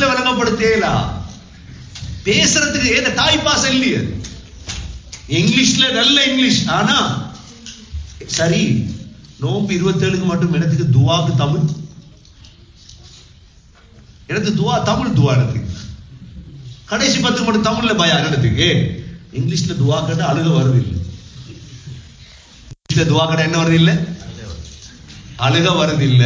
இங்கிலீஷ்ல விளங்கப்படுத்தேலா பேசுறதுக்கு ஏத தாய் பாசம் இல்லையே இங்கிலீஷ்ல நல்ல இங்கிலீஷ் ஆனா சரி நோம்பு இருபத்தேழுக்கு மட்டும் இடத்துக்கு துவாக்கு தமிழ் எனக்கு துவா தமிழ் துவா எனக்கு கடைசி பத்துக்கு மட்டும் தமிழ்ல பயா இடத்துக்கு இங்கிலீஷ்ல துவா கேட்டா அழுக வருது இல்லை இங்கிலீஷ்ல துவா கேட்டா என்ன வருது இல்ல அழுக வருது இல்ல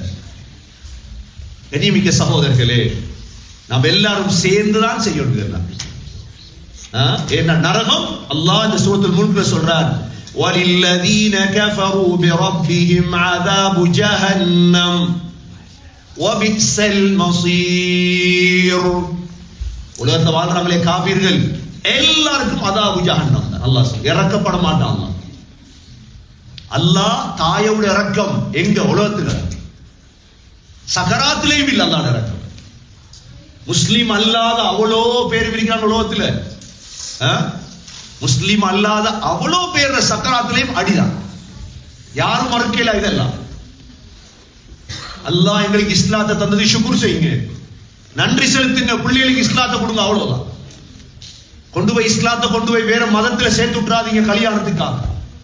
கனிமிக்க சகோதரர்களே நாம் எல்லாரும் சேர்ந்துதான் செய்யணும் இதெல்லாம் ஆ? ஏன்னா நரகம் அல்லாஹ் இந்த சூரத்துல் முல்க்ல சொல்றார் وَلِلَّذِينَ كَفَرُوا بِرَبِّهِمْ عَذَابُ جَهَنَّمَ وَبِئْسَ الْمَصِيرُ உலகத்துல வாழ்றாங்களே காபீர்கள் எல்லாருக்கும் அதாபு ஜஹன்னம் தான் அல்லாஹ் சொல்ல இறக்கப்பட மாட்டான் அல்லாஹ் அல்லாஹ் தாயோட இறக்கம் எங்க உலகத்துல சகராத்திலேயும் இல்ல அல்லாஹ் இறக்கம் முஸ்லீம் அல்லாத அவ்வளோ பேர் இருக்கிறாங்க உலகத்துல ஆ? முஸ்லீம் அல்லாத அவ்வளோ பேர் சக்கராத்திலையும் அடிதான் யாரும் மறுக்கல இதெல்லாம் அல்லாஹ் எங்களுக்கு இஸ்லாத்தை தந்தது சுக்குர் செய்யுங்க நன்றி செலுத்துங்க பிள்ளைகளுக்கு இஸ்லாத்தை கொடுங்க அவ்வளவுதான் கொண்டு போய் இஸ்லாத்தை கொண்டு போய் வேற மதத்துல சேர்த்து விட்டுறாதீங்க கல்யாணத்துக்காக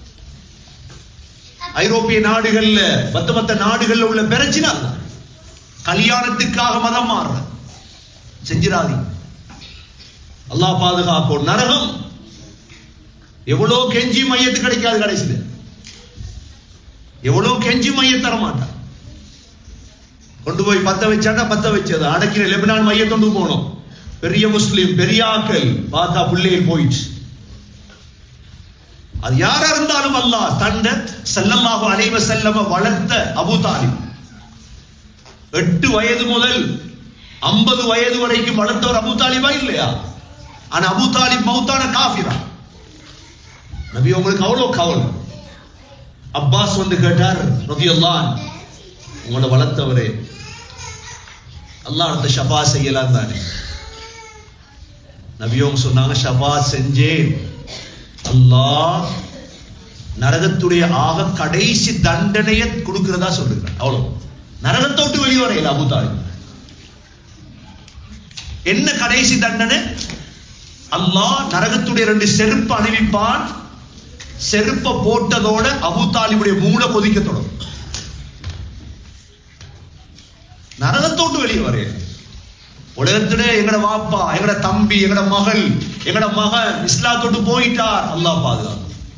ஐரோப்பிய நாடுகள்ல மத்த மத்த நாடுகள்ல உள்ள பிரச்சனை அதுதான். கல்யாணத்துக்காக மதம் மாறுற செஞ்சிடாதீங்க அல்லாஹ் பாதுகாப்போம் நரகம் எவ்வளவு கெஞ்சி மையத்து கிடைக்காது கடைசியில் எவ்வளவு கெஞ்சி மைய தர மாட்டான் கொண்டு போய் பத்த வச்சாட்டா பத்த வச்சது அடக்கிற லெபனான் மையத்தொண்டு போனோம் பெரிய முஸ்லிம் பெரிய ஆக்கள் பார்த்தா பிள்ளைகள் போயிடுச்சு அது யாரா இருந்தாலும் அல்லாஹ் தண்ட ஸல்லல்லாஹு அலைஹி வஸல்லம வளர்த்த அபூ தாலிப் எட்டு வயது முதல் ஐம்பது வயது வரைக்கும் வளர்த்தவர் அபூ தாலிபா இல்லையா ஆனா அபூ தாலிப் மௌத்தான காஃபிரா நபி உங்களுக்கு அவ்வளவு கவலை அப்பாஸ் வந்து கேட்டார் ரதியல்லான் உங்களை வளர்த்தவரே அல்லாஹ் அடுத்த ஷபா செய்யலாம் தானே நபியோங்க சொன்னாங்க ஷபா செஞ்சேன் அல்லாஹ் நரகத்துடைய ஆக கடைசி தண்டனையை கொடுக்கிறதா சொல்லுகிறார் அவ்வளவு நரகத்தை விட்டு வெளியே வரையில அபு தாலிப் என்ன கடைசி தண்டனை அல்லாஹ் நரகத்துடைய ரெண்டு செருப்பு அணிவிப்பான் செருப்ப போட்டதோட அபு தாலிபுடைய மூளை கொதிக்க தொடங்கும் நரகத்தோட்டு வெளியே வரையில உலகத்துல எங்கட வாப்பா எங்கட தம்பி எங்கட மகள் எங்கட மகன் இஸ்லாத்தோட்டு போயிட்டார் அல்லாஹ் பாதுகாப்பு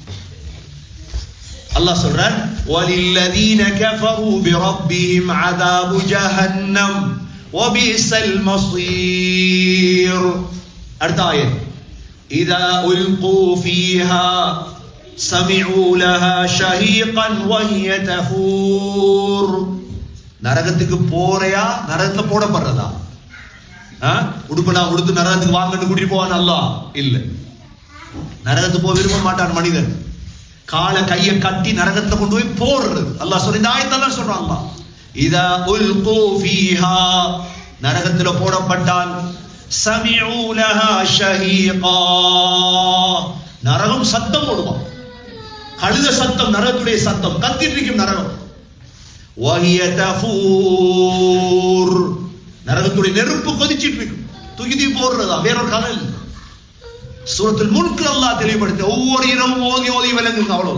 அல்லாஹ் சொல்றான் وَلِلَّذِينَ كَفَرُوا بِرَبِّهِمْ عَذَابُ جَهَنَّمَ وَبِئْسَ الْمَصِيرُ அடுத்த ஆயத் إِذَا أُلْقُوا فِيهَا سَمِعُوا لَهَا شَهِيقًا وَهِيَ تَفُورُ நரகத்துக்கு போறையா நரகத்துல போடப்படுறதா ஆ? உடுப்பு நான் உடுத்து நரகத்துக்கு வாங்கன்னு கூட்டிட்டு போவான் அல்லாஹ் இல்ல நரகத்துக்கு போக விரும்ப மாட்டான் மனிதன் காலை கையை கட்டி நரகத்தை கொண்டு போய் போடுறது அல்லாஹ் சொல்லி இந்த ஆயத்தெல்லாம் சொல்றான் அல்லாஹ் இதா உல்கு ஃபீஹா நரகத்துல போடப்பட்டால் சமிஉ லஹா ஷஹீகா நரகம் சத்தம் போடுவான் கழுத சத்தம் நரகத்துடைய சத்தம் கத்திட்டு இருக்கும் நரகம் வஹிய தஃபூர் நரகத்துடைய நெருப்பு கொதிச்சிட்டு இருக்கும் தூக்கி தூக்கி போடுறதா வேறொரு கதை இல்லை சூரத்தில் முன்கில் அல்லாஹ் தெளிவுபடுத்த ஒவ்வொரு இரவும் ஓதி ஓதி விளங்குங்க அவ்வளவு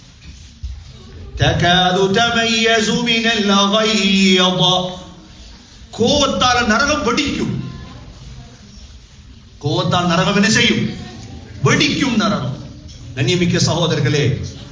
தகாது தமையசு மினல் அகையத கோவத்தால நரகம் வெடிக்கும் கோவத்தால் நரகம் என்ன செய்யும் வெடிக்கும் நரகம் கண்ணியமிக்க சகோதரர்களே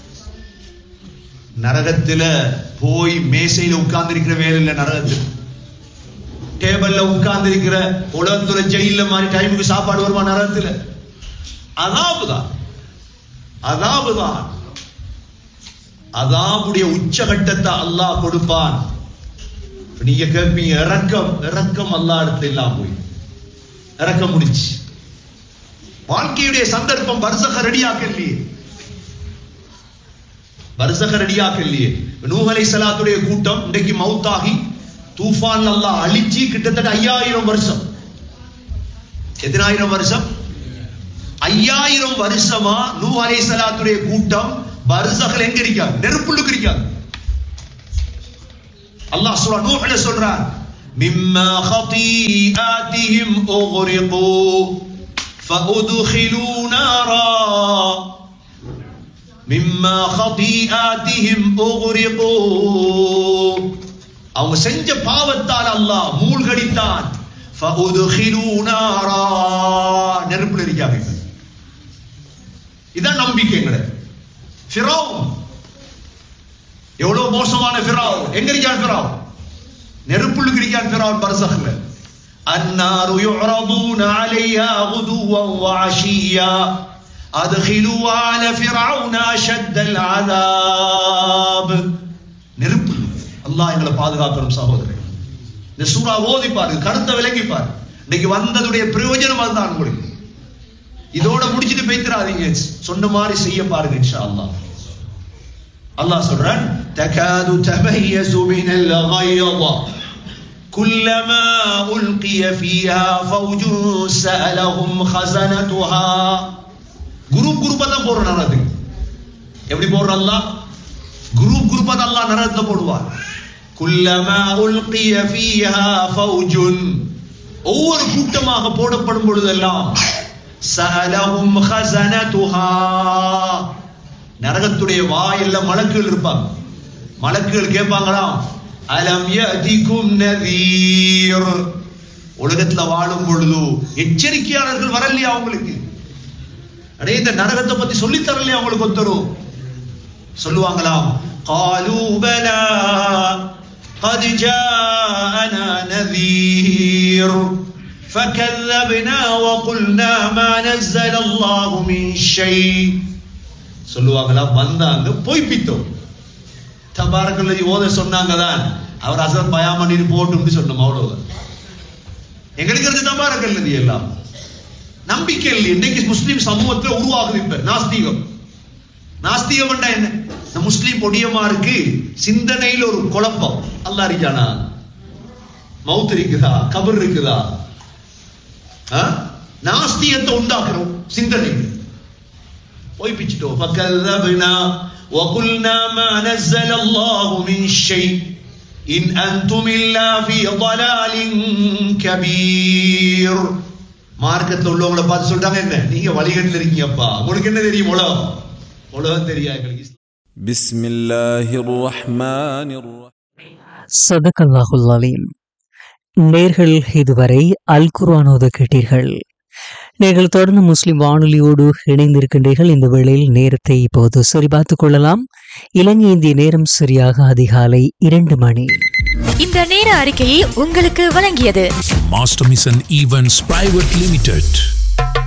நரகத்துல போய் மேசையில உட்கார்ந்து இருக்கிற வேலை இல்ல நரகத்தில் டேபிள்ல உட்கார்ந்து இருக்கிற உலகத்துல ஜெயில மாதிரி டைமுக்கு சாப்பாடு வருமா நரகத்துல அதாபுதான் அதாபுதான் அதாபுடைய உச்சகட்டத்தை அல்லாஹ் கொடுப்பான் நீங்க கேட்பீங்க இறக்கம் இறக்கம் அல்லாஹ் இடத்துல இல்லாம போய் இறக்கம் முடிச்சு வாழ்க்கையுடைய சந்தர்ப்பம் பரிசக ரெடியாக்க இல்லையே பரிசக ரெடியாக்க இல்லையே நூஹ் அலைஹிஸ்ஸலாத்துடைய கூட்டம் இன்றைக்கு மௌத்தாகி தூஃபான் அல்லாஹ் அழிச்சு கிட்டத்தட்ட ஐயாயிரம் வருஷம் எத்தனாயிரம் வருஷம் ஐயாயிரம் வருஷமா நூ அலைஹிஸ்ஸலாத்துடைய கூட்டம் பர்சகல் எங்க இருக்காங்க நெருப்புள்ளுக்கு இருக்காங்க அல்லாஹ் சொல்றா நூஹ்ல சொல்றான் مما خطيئاتهم أغرقوا فأدخلوا نارا مما خطيئاتهم أغرقوا அவங்க செஞ்ச பாவத்தால் அல்லாஹ் மூழ்கடித்தான் فأدخلوا نارا நெருப்புல இருக்காங்க இதான் நம்பிக்கை எங்களுக்கு ஃபிரௌன் எவ்வளவு மோசமான ஃபிரௌன் எங்க இருக்கான் ஃபிரௌன் நெருப்புள்ள இருக்கான் ஃபிரௌன் பரசഖ்ல النار يعرضون عليها غدوا وعشيا أدخلوا آل فرعون أشد العذاب நெருப்பு அல்லாஹ் எங்களை பாதுகாக்கணும் சகோதரர் இந்த சூறா ஓதி பாருங்க கருத்தை விலகி பாரு இன்னைக்கு வந்ததுடைய பிரயோஜனம் அதுதான் உங்களுக்கு இதோட முடிச்சிட்டு பேத்துறாதீங்க சொன்ன மாதிரி செய்ய பாருங்க இன்ஷா அல்லாஹ் அல்லாஹ் சொல்றான் தகாது தமையசு மினல் غيظ كلما ألقي فيها فوج سألهم خزنتها குரூப் குரூப்பா தான் போடுற நரகத்துக்கு எப்படி போடுற அல்லாஹ் குரூப் குரூப்பா தான் அல்லாஹ் நரகத்துல போடுவார் குல்லமா உல்கிய ஃபீஹா ஃபௌஜுன் ஒவ்வொரு கூட்டமாக போடப்படும் பொழுதெல்லாம் சஅலஹும் ஹஸனதுஹா நரகத்துடைய வாயில்ல மலக்குகள் இருப்பாங்க மலக்குகள் கேட்பாங்களாம் அலம் யதிகும் நதீர் உலகத்துல வாழும் பொழுது எச்சரிக்கையாளர்கள் வரலையா அவங்களுக்கு அடே இந்த நரகத்தை பத்தி சொல்லி தரலையா அவங்களுக்கு ஒருத்தரும் சொல்லுவாங்களாம் قالوا بلى قد جاءنا نذير فكذبنا وقلنا ما نزل الله من شيء சொல்லுவாங்களா வந்தாங்க பொய்ப்பித்தோம் தபாரக்கல்லதி ஓத சொன்னாங்க தான் அவர் அசர் பயாமணின்னு போட்டு சொன்னோம் அவ்வளவு எங்களுக்கு இருந்து தபாரக்கல்லதி எல்லாம் நம்பிக்கை இல்லை இன்னைக்கு முஸ்லிம் சமூகத்துல உருவாகுது இப்ப நாஸ்திகம் நாஸ்திகம் என்ன இந்த முஸ்லிம் பொடியமாருக்கு சிந்தனையில் ஒரு குழப்பம் அல்லா இருக்கானா மவுத் இருக்குதா கபர் இருக்குதா ஆ? நாஸ்திகத்தை உண்டாக்குறோம் சிந்தனை பொய்ப்பிச்சிட்டோம் فكذبنا وقلنا ما نزل الله من شيء إن أنتم إلا في ضلال كبير மார்க்கத்துல உள்ளவங்களை பார்த்து சொல்றாங்க என்ன நீங்க வழிகட்டில் இருக்கீங்கப்பா உங்களுக்கு என்ன தெரியும் உலகம் உலகம் தெரியாது எங்களுக்கு بسم الله الرحمن الرحيم சதகல்லாஹுல் அலீம் நேர்கள் இதுவரை அல் குர்ஆனோது கேட்டீர்கள் நீங்கள் தொடர்ந்து முஸ்லிம் வானொலியோடு இணைந்திருக்கின்றீர்கள் இந்த வேளையில் நேரத்தை இப்போது சரிபார்த்துக் கொள்ளலாம் இலங்கை இந்திய நேரம் சரியாக அதிகாலை இரண்டு மணி இந்த நேர அறிக்கையை உங்களுக்கு வழங்கியது Master Mission Events Private Limited.